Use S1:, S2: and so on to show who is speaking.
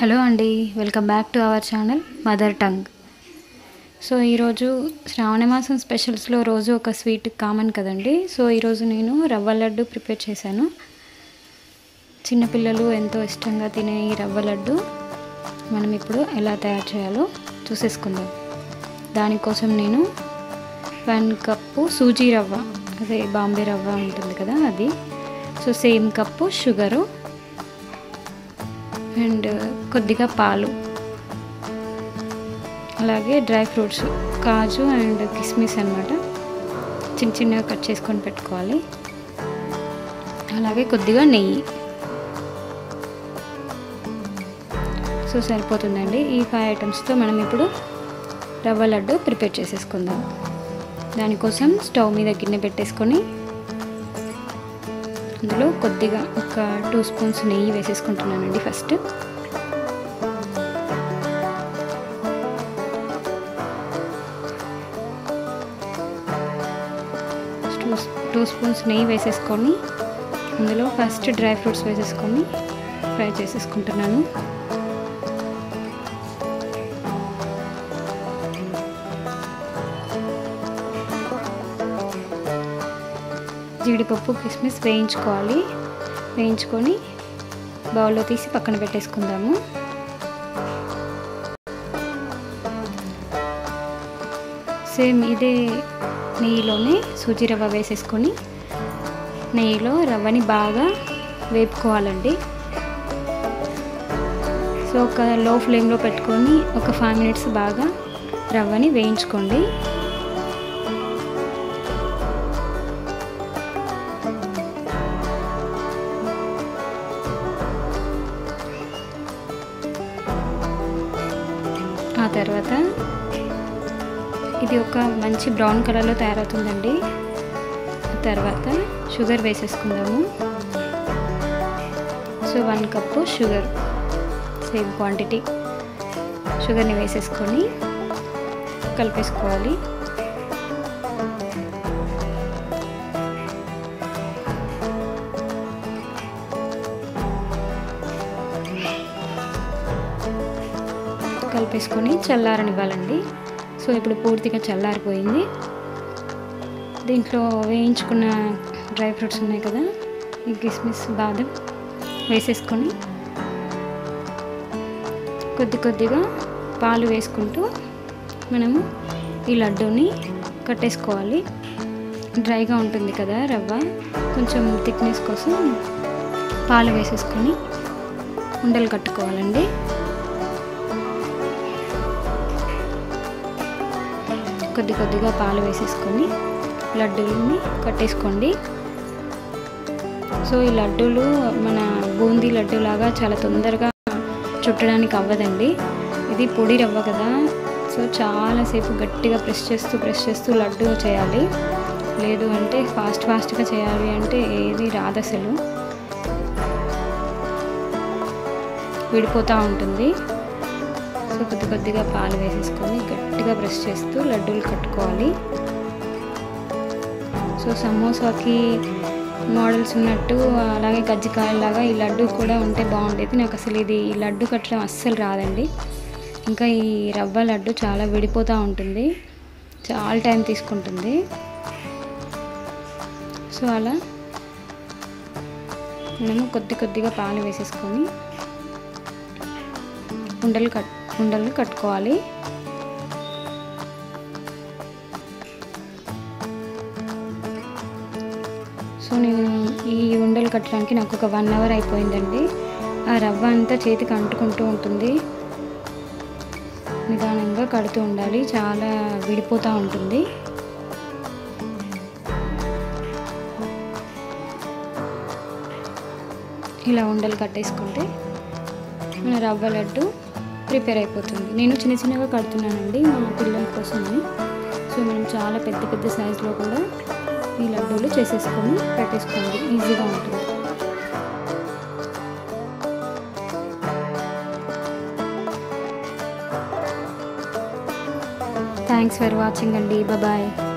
S1: hello అండి welcome back to our channel mother tongue so ఈరోజు శ్రావణ మాసం స్పెషల్స్లో రోజు ఒక స్వీట్ కామన్ కదండి సో ఈరోజు నేను రవ్వ లడ్డు ప్రిపేర్ చేశాను చిన్నపిల్లలు ఎంతో ఇష్టంగా తినే ఈ రవ్వ లడ్డు మనం ఇప్పుడు ఎలా తయారు చేయాలో చూసేసుకుందాం దానికోసం నేను వన్ కప్పు సూజీ రవ్వ అదే బాంబే రవ్వ ఉంటుంది కదా అది so same cup sugar and కొద్దిగా పాలు అలాగే డ్రై ఫ్రూట్స్ కాజు అండ్ కిస్మిస్ అనమాట చిన్న చిన్నగా కట్ చేసుకొని పెట్టుకోవాలి అలాగే కొద్దిగా నెయ్యి సో సరిపోతుందండి ఈ ఫైవ్ ఐటమ్స్తో మనం ఇప్పుడు రవ్వ లడ్డు ప్రిపేర్ చేసేసుకుందాం దానికోసం స్టవ్ మీద గిన్నె పెట్టేసుకొని అందులో కొద్దిగా ఒక టూ స్పూన్స్ నెయ్యి వేసేసుకుంటున్నానండి ఫస్ట్ టూ టూ స్పూన్స్ నెయ్యి వేసేసుకొని అందులో ఫస్ట్ డ్రై ఫ్రూట్స్ వేసేసుకొని ఫ్రై చేసేసుకుంటున్నాను జీడిపప్పు కిస్మిస్ వేయించుకోవాలి వేయించుకొని బౌల్లో తీసి పక్కన పెట్టేసుకుందాము సేమ్ ఇదే నెయ్యిలోనే సూజీ రవ్వ వేసేసుకొని నెయ్యిలో రవ్వని బాగా వేపుకోవాలండి సో ఒక లో ఫ్లేమ్లో పెట్టుకొని ఒక ఫైవ్ మినిట్స్ బాగా రవ్వని వేయించుకోండి ఆ తర్వాత ఇది ఒక మంచి బ్రౌన్ కలర్లో తయారవుతుందండి తర్వాత షుగర్ వేసేసుకుందాము so one cup sugar same quantity షుగర్ని వేసేసుకొని కలిపేసుకోవాలి కలిపేసుకొని చల్లారనివ్వాలండి సో ఇప్పుడు పూర్తిగా చల్లారిపోయింది దీంట్లో వేయించుకున్న డ్రై ఫ్రూట్స్ ఉన్నాయి కదా ఈ కిస్మిస్ బాదం వేసేసుకొని కొద్ది కొద్దిగా పాలు వేసుకుంటూ మనము ఈ లడ్డూని కట్టేసుకోవాలి డ్రైగా ఉంటుంది కదా రవ్వ కొంచెం థిక్నెస్ కోసం పాలు వేసేసుకొని ఉండలు కట్టుకోవాలండి కొద్ది కొద్దిగా పాలు వేసేసుకొని లడ్డూలని కట్టేసుకోండి సో ఈ లడ్డూలు మన బూందీ లడ్డూలాగా చాలా తొందరగా చుట్టడానికి అవ్వదండి ఇది పొడి రవ్వ కదా సో చాలాసేపు గట్టిగా ప్రెస్ చేస్తూ ప్రెస్ చేస్తూ లడ్డు చేయాలి లేదు అంటే ఫాస్ట్ ఫాస్ట్గా చేయాలి అంటే ఏది రాదు అసలు విడిపోతూ ఉంటుంది సో కొద్ది కొద్దిగా పాలు వేసేసుకొని గట్టిగా ప్రెస్ చేస్తూ లడ్డూలు కట్టుకోవాలి సో సమోసాకి మోడల్స్ ఉన్నట్టు అలాగే కజ్జికాయలాగా ఈ లడ్డు కూడా ఉంటే బాగుండేది నాకు అసలు ఇది ఈ లడ్డు కట్టడం అస్సలు రాదండి ఇంకా ఈ రవ్వ లడ్డు చాలా విడిపోతూ ఉంటుంది చాలా టైం తీసుకుంటుంది సో అలా మనము కొద్ది కొద్దిగా పాలు వేసేసుకొని ఉండలు కట్ ఉండలు కట్టుకోవాలి సో నేను ఈ ఉండలు కట్టడానికి నాకు ఒక వన్ అవర్ అయిపోయిందండి ఆ రవ్వ అంతా చేతికి అంటుకుంటూ ఉంటుంది నిదానంగా కడుతూ ఉండాలి చాలా విడిపోతూ ఉంటుంది ఇలా ఉండలు కట్టేసుకుంటే మన రవ్వ లడ్డు ప్రిపేర్ అయిపోతుంది నేను చిన్న చిన్నగా కడుతున్నానండి మా పిల్లల కోసమని సో మనం చాలా పెద్ద పెద్ద సైజులో కూడా ఈ లడ్డూలు చేసేసుకొని పెట్టేసుకోండి ఈజీగా ఉంటుంది థ్యాంక్స్ ఫర్ వాచింగ్ అండి బాయ్